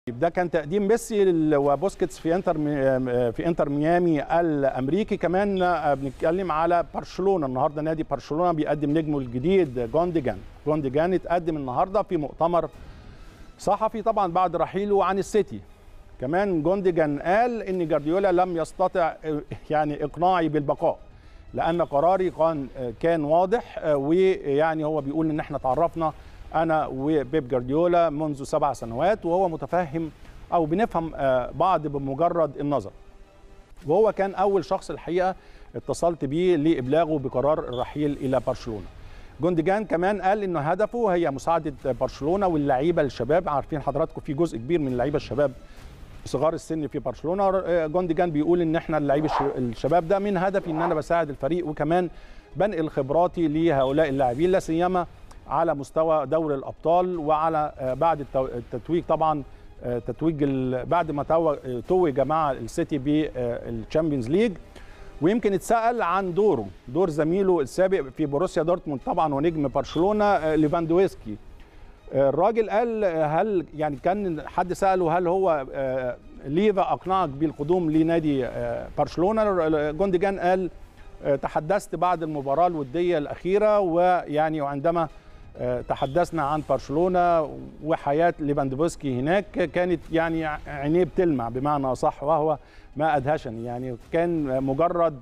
ده كان تقديم ميسي وبوسكيتس في انتر في انتر ميامي الامريكي كمان بنتكلم على برشلونه النهارده نادي برشلونه بيقدم نجمه الجديد جونديجان جونديجان اتقدم النهارده في مؤتمر صحفي طبعا بعد رحيله عن السيتي كمان جونديجان قال ان جارديولا لم يستطع يعني اقناعي بالبقاء لان قراري كان كان واضح ويعني هو بيقول ان احنا تعرفنا انا وبيب جارديولا منذ سبع سنوات وهو متفهم او بنفهم بعض بمجرد النظر وهو كان اول شخص الحقيقه اتصلت بيه لابلاغه بقرار الرحيل الى برشلونه جونديجان كمان قال انه هدفه هي مساعده برشلونه واللعيبه الشباب عارفين حضراتكم في جزء كبير من اللعيبه الشباب صغار السن في برشلونه جونديجان بيقول ان احنا اللعيب الشباب ده من هدفي ان انا بساعد الفريق وكمان بنقل خبراتي لهؤلاء اللاعبين لا سيما على مستوى دوري الابطال وعلى بعد التتويج طبعا تتويج بعد ما توج مع السيتي بالتشامبيونز ليج ويمكن اتسال عن دوره دور زميله السابق في بروسيا دورتموند طبعا ونجم برشلونه ليفاندويسكي الراجل قال هل يعني كان حد ساله هل هو ليفا اقنعك بالقدوم لنادي برشلونه جونديجان قال تحدثت بعد المباراه الوديه الاخيره ويعني وعندما تحدثنا عن برشلونه وحياه ليفاندوفسكي هناك كانت يعني عينيه بتلمع بمعنى صح وهو ما ادهشني يعني كان مجرد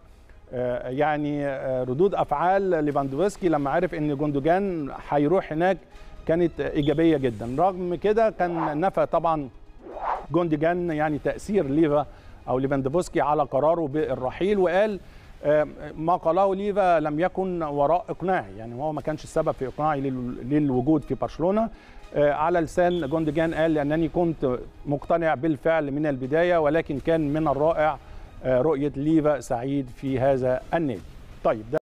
يعني ردود افعال ليفاندوفسكي لما عرف ان جوندوجان هيروح هناك كانت ايجابيه جدا رغم كده كان نفى طبعا جونديجان يعني تاثير ليفا او ليفاندوفسكي على قراره بالرحيل وقال ما قاله ليفا لم يكن وراء اقناعي يعني هو ما كانش السبب في اقناعي للوجود في برشلونه على لسان جونديجان قال لانني كنت مقتنع بالفعل من البدايه ولكن كان من الرائع رؤيه ليفا سعيد في هذا النادي طيب ده